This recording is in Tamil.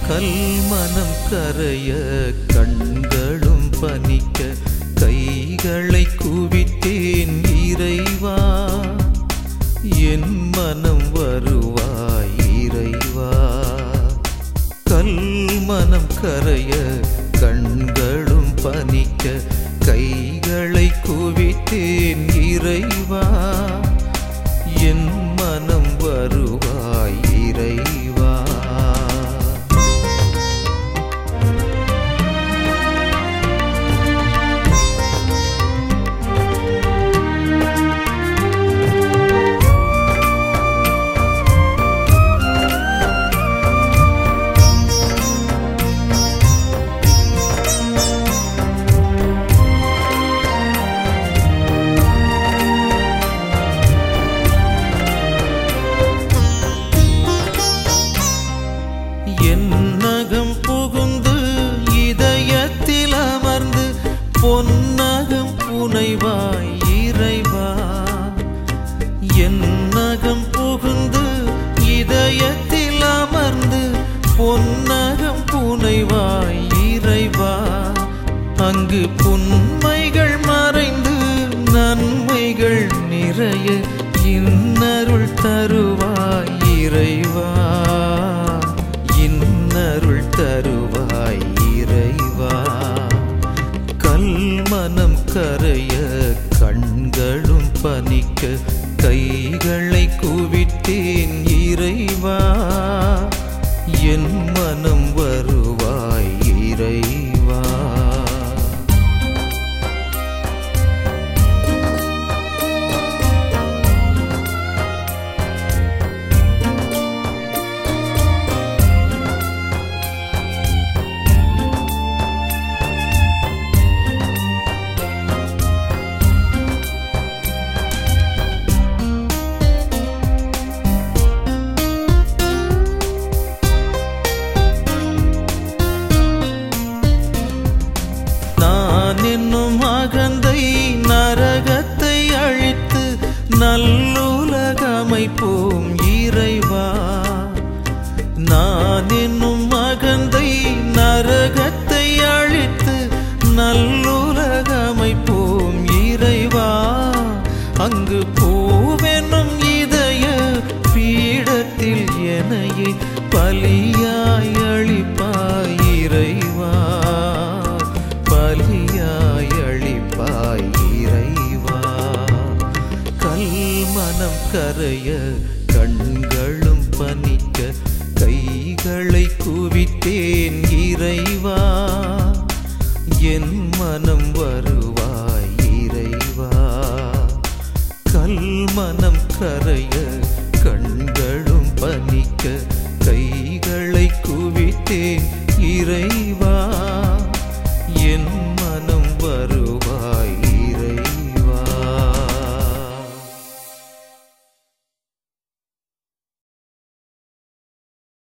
கல்மனம் கரைய கண்களும் பனிக்க கைகளை குவித்தேன் இறைவா என் மனம் வருவாய் இறைவா கல்மனம் கரைய கண்களும் பனிக்க கைகளை குவித்தேன் இறைவா என் மனம் வருவாய் இறைவா என்னகம் புகுந்து இதயத்தில் அமர்ந்து பொன்னகம் புனைவாய் இறைவா என்னகம் புகுந்து இதயத்தில் அமர்ந்து பொன்னகம் புனைவாய் இறைவா அங்கு புன்மைகள் மறைந்து நன்மைகள் நிறைய இன்னருள் தருவாய் இறைவா இன்னருள் தருவாய் இறைவா கல்மனம் கரைய கண்களும் பனிக்க கைகளை குவித்தேன் இறைவா என் மனம் வருவாய் இறைவா நான் என்னும் அகந்தை நரகத்தை அழித்து நல்லுலகமைப்போம் இறைவா நான் என்னும் அகந்தை நரகத்தை அழித்து நல்லுலகமைப்போம் இறைவா அங்கு பூவெனும் இதய பீடத்தில் எனையே பலியாய் அழிப்பாய் இறைவா பலியாய் அழிப்பாய் இறைவா கல்மனம் கரைய கண்களும் பனிக்க கைகளை குவித்தேன் இறைவா என் மனம் வருவாய் இறைவா கல்மனம் கரைய கண்களும் பனிக்க கைகளை குவித்தேன் இறைவா